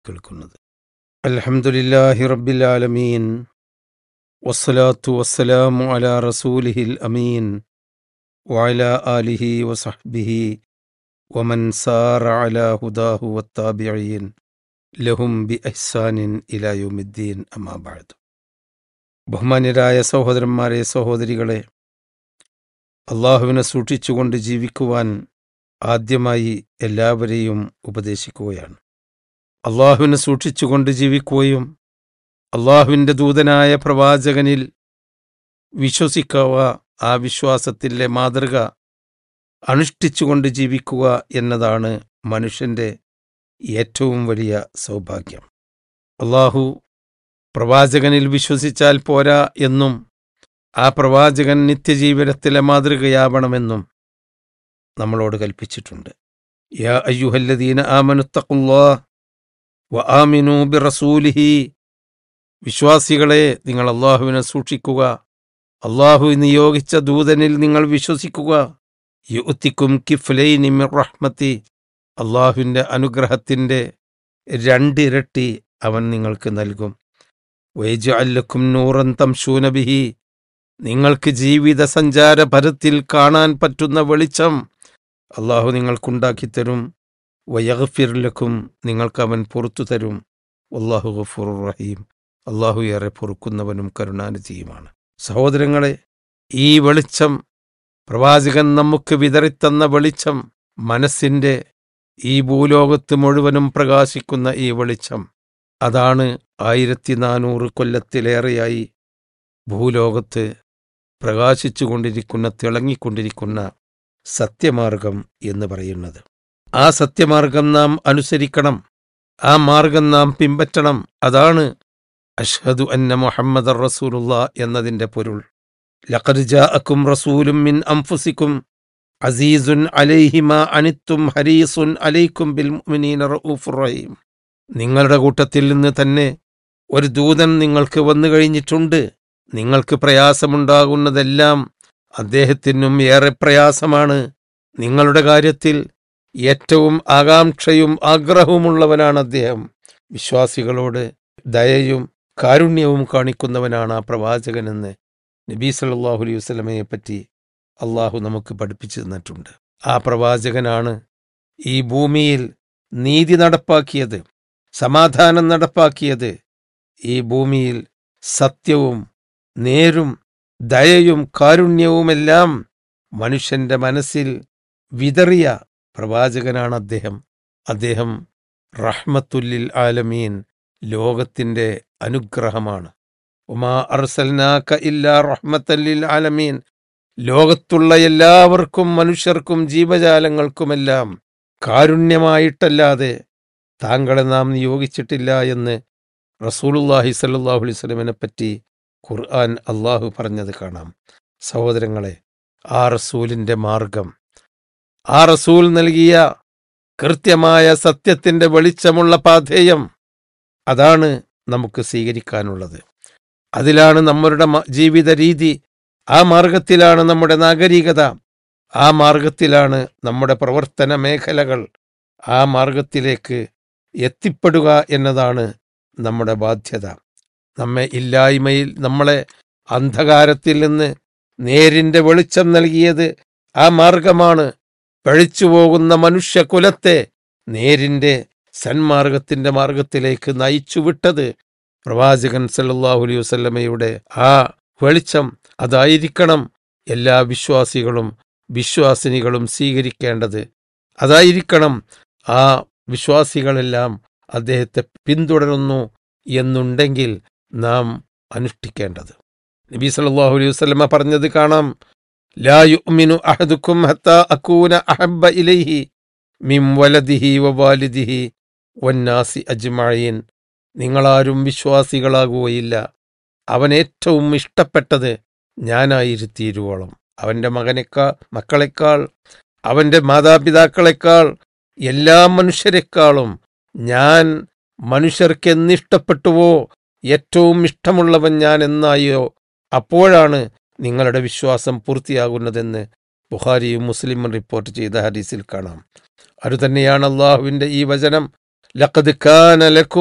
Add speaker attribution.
Speaker 1: കേൾക്കുന്നത് അൽഹംദുലില്ലാഹി റബ്ബിൽ ആലമീൻ വസ്സലാത്തു വസ്സലാമു അലാ റസൂലിഹിൽ അമീൻ വഅല ആലിഹി വസഹ്ബിഹി വമൻ സാറ അലാ ഹുദാഹു വത്താബിഈൻ ലഹും ബി ഇഹ്സാനിൻ ഇലാ യൗമിദ്ദീൻ അമ്മാ ബഅദ് ബഹുമാന്യരായ സഹോദരന്മാരെ സഹോദരികളെ അള്ളാഹുവിനെ സൂക്ഷിച്ചുകൊണ്ട് ജീവിക്കുവാൻ ആദ്യമായി എല്ലാവരെയും ഉപദേശിക്കുകയാണ് അള്ളാഹുവിനെ സൂക്ഷിച്ചുകൊണ്ട് ജീവിക്കുകയും അള്ളാഹുവിൻ്റെ ദൂതനായ പ്രവാചകനിൽ വിശ്വസിക്കുക ആ വിശ്വാസത്തിലെ മാതൃക അനുഷ്ഠിച്ചുകൊണ്ട് ജീവിക്കുക എന്നതാണ് മനുഷ്യൻ്റെ ഏറ്റവും വലിയ സൗഭാഗ്യം അള്ളാഹു പ്രവാചകനിൽ വിശ്വസിച്ചാൽ പോരാ എന്നും ആ പ്രവാചകൻ നിത്യജീവനത്തിലെ മാതൃകയാവണമെന്നും നമ്മളോട് കൽപ്പിച്ചിട്ടുണ്ട് യാ അയ്യുഹല്ലദീന ആമനുത്തഖുല്ലാ വ ആമിനു ബിറസൂലിഹി വിശ്വാസികളെ നിങ്ങൾ അള്ളാഹുവിനെ സൂക്ഷിക്കുക അള്ളാഹു നിയോഗിച്ച ദൂതനിൽ നിങ്ങൾ വിശ്വസിക്കുക യുത്തിക്കും കിഫ്ലൈനി മിർ റഹ്മത്തി അള്ളാഹുവിൻ്റെ അനുഗ്രഹത്തിൻ്റെ രണ്ടിരട്ടി അവൻ നിങ്ങൾക്ക് നൽകും വൈജ് അല്ലക്കും നൂറൻ തംശൂനബിഹി നിങ്ങൾക്ക് ജീവിത സഞ്ചാര പരത്തിൽ കാണാൻ പറ്റുന്ന വെളിച്ചം അള്ളാഹു നിങ്ങൾക്കുണ്ടാക്കിത്തരും വയഗഫിർലക്കും നിങ്ങൾക്ക് അവൻ പുറത്തു തരും അള്ളാഹു ഗഫൂർ റഹീം അള്ളാഹു ഏറെ പൊറുക്കുന്നവനും കരുണാനിധിയുമാണ് സഹോദരങ്ങളെ ഈ വെളിച്ചം പ്രവാചകൻ നമുക്ക് വിതറിത്തന്ന വെളിച്ചം മനസ്സിൻ്റെ ഈ ഭൂലോകത്ത് മുഴുവനും പ്രകാശിക്കുന്ന ഈ വെളിച്ചം അതാണ് ആയിരത്തി നാനൂറ് കൊല്ലത്തിലേറെയായി ഭൂലോകത്ത് പ്രകാശിച്ചുകൊണ്ടിരിക്കുന്ന തിളങ്ങിക്കൊണ്ടിരിക്കുന്ന സത്യമാർഗം എന്ന് പറയുന്നത് ആ സത്യമാർഗം നാം അനുസരിക്കണം ആ മാർഗം നാം പിൻപറ്റണം അതാണ് അഷ്ഹദു അന്ന മുഹമ്മദ് റസൂലുള്ള എന്നതിൻ്റെ പൊരുൾ ലഖദ് ജാഅക്കും റസൂലും മിൻ അംഫുസിക്കും അസീസുൻ അലൈഹിമ അനിത്തും ഹരീസുൻ അലൈക്കും ബിൽ മുഅ്മിനീന റഊഫുർ റഹീം നിങ്ങളുടെ കൂട്ടത്തിൽ നിന്ന് തന്നെ ഒരു ദൂതൻ നിങ്ങൾക്ക് വന്നു കഴിഞ്ഞിട്ടുണ്ട് നിങ്ങൾക്ക് പ്രയാസമുണ്ടാകുന്നതെല്ലാം അദ്ദേഹത്തിനും ഏറെ പ്രയാസമാണ് നിങ്ങളുടെ കാര്യത്തിൽ ഏറ്റവും ആകാംക്ഷയും ആഗ്രഹവുമുള്ളവനാണ് അദ്ദേഹം വിശ്വാസികളോട് ദയയും കാരുണ്യവും കാണിക്കുന്നവനാണ് ആ പ്രവാചകനെന്ന് നബീ സല്ലല്ലാഹു അലൈഹി വസല്ലമയെ പറ്റി അള്ളാഹു നമുക്ക് പഠിപ്പിച്ചു തന്നിട്ടുണ്ട് ആ പ്രവാചകനാണ് ഈ ഭൂമിയിൽ നീതി നടപ്പാക്കിയത് സമാധാനം നടപ്പാക്കിയത് ഈ ഭൂമിയിൽ സത്യവും നേരും ദയയും കാരുണ്യവുമെല്ലാം മനുഷ്യന്റെ മനസ്സിൽ വിതറിയ പ്രവാചകനാണ് അദ്ദേഹം അദ്ദേഹം റഹ്മത്തുല്ലിൽ ആലമീൻ ലോകത്തിന്റെ അനുഗ്രഹമാണ് ഉമാ അർസൽനാക്ക ഇല്ലാ റഹ്മത്തല്ലിൽ ആലമീൻ ലോകത്തുള്ള എല്ലാവർക്കും മനുഷ്യർക്കും ജീവജാലങ്ങൾക്കുമെല്ലാം കാരുണ്യമായിട്ടല്ലാതെ താങ്കളെ നാം നിയോഗിച്ചിട്ടില്ല എന്ന് റസൂലുല്ലാഹി സല്ലാഹു അലൈഹി സ്വലമിനെ പറ്റി ഖുർആൻ അള്ളാഹു പറഞ്ഞത് കാണാം സഹോദരങ്ങളെ ആ റസൂലിന്റെ മാർഗം ആ റസൂൽ നൽകിയ കൃത്യമായ സത്യത്തിന്റെ വെളിച്ചമുള്ള പാധേയം അതാണ് നമുക്ക് സ്വീകരിക്കാനുള്ളത് അതിലാണ് നമ്മളുടെ ജീവിത രീതി ആ മാർഗത്തിലാണ് നമ്മുടെ നാഗരികത ആ മാർഗത്തിലാണ് നമ്മുടെ പ്രവർത്തന മേഖലകൾ ആ മാർഗത്തിലേക്ക് എത്തിപ്പെടുക എന്നതാണ് നമ്മുടെ ബാധ്യത നമ്മെ ഇല്ലായ്മയിൽ നമ്മളെ അന്ധകാരത്തിൽ നിന്ന് നേരിന്റെ വെളിച്ചം നൽകിയത് ആ മാർഗമാണ് പഴിച്ചു പോകുന്ന മനുഷ്യകുലത്തെ നേരിന്റെ സന്മാർഗത്തിന്റെ മാർഗത്തിലേക്ക് നയിച്ചുവിട്ടത് പ്രവാചകൻ സല്ലല്ലാഹു അലൈഹി വസല്ലമയുടെ ആ വെളിച്ചം അതായിരിക്കണം എല്ലാ വിശ്വാസികളും വിശ്വാസിനികളും സ്വീകരിക്കേണ്ടത് അതായിരിക്കണം ആ വിശ്വാസികളെല്ലാം അദ്ദേഹത്തെ പിന്തുടരുന്നു എന്നുണ്ടെങ്കിൽ നാം അനുഷ്ഠിക്കേണ്ടത് നബി സല്ലല്ലാഹു അലൈഹി വസല്ലമ പറഞ്ഞത് കാണാം ലാ യുഅ്മിനു അഹദുക്കും ഹത്താ അകൂന അഹബ്ബ ഇലൈഹി മിൻ വലദിഹി വവാലിദിഹി വന്നാസി അജ്മഈൻ നിങ്ങളാരും വിശ്വാസികളാകുകയില്ല അവൻ ഏറ്റവും ഇഷ്ടപ്പെട്ടത് ഞാനായിരുത്തീരുവോളം അവൻ്റെ മകനേക്കാൾ മക്കളെക്കാൾ അവൻ്റെ മാതാപിതാക്കളെക്കാൾ എല്ലാ മനുഷ്യരെക്കാളും ഞാൻ മനുഷ്യർക്ക് എന്നിഷ്ടപ്പെട്ടുവോ ഏറ്റവും ഇഷ്ടമുള്ളവൻ ഞാൻ എന്നായോ അപ്പോഴാണ് നിങ്ങളുടെ വിശ്വാസം പൂർത്തിയാകുന്നതെന്ന് ബുഖാരിയും മുസ്ലിമും റിപ്പോർട്ട് ചെയ്ത ഹദീസിൽ കാണാം അതുതന്നെയാണ് അള്ളാഹുവിൻ്റെ ഈ വചനം ലഖദ് കാന ലക്കും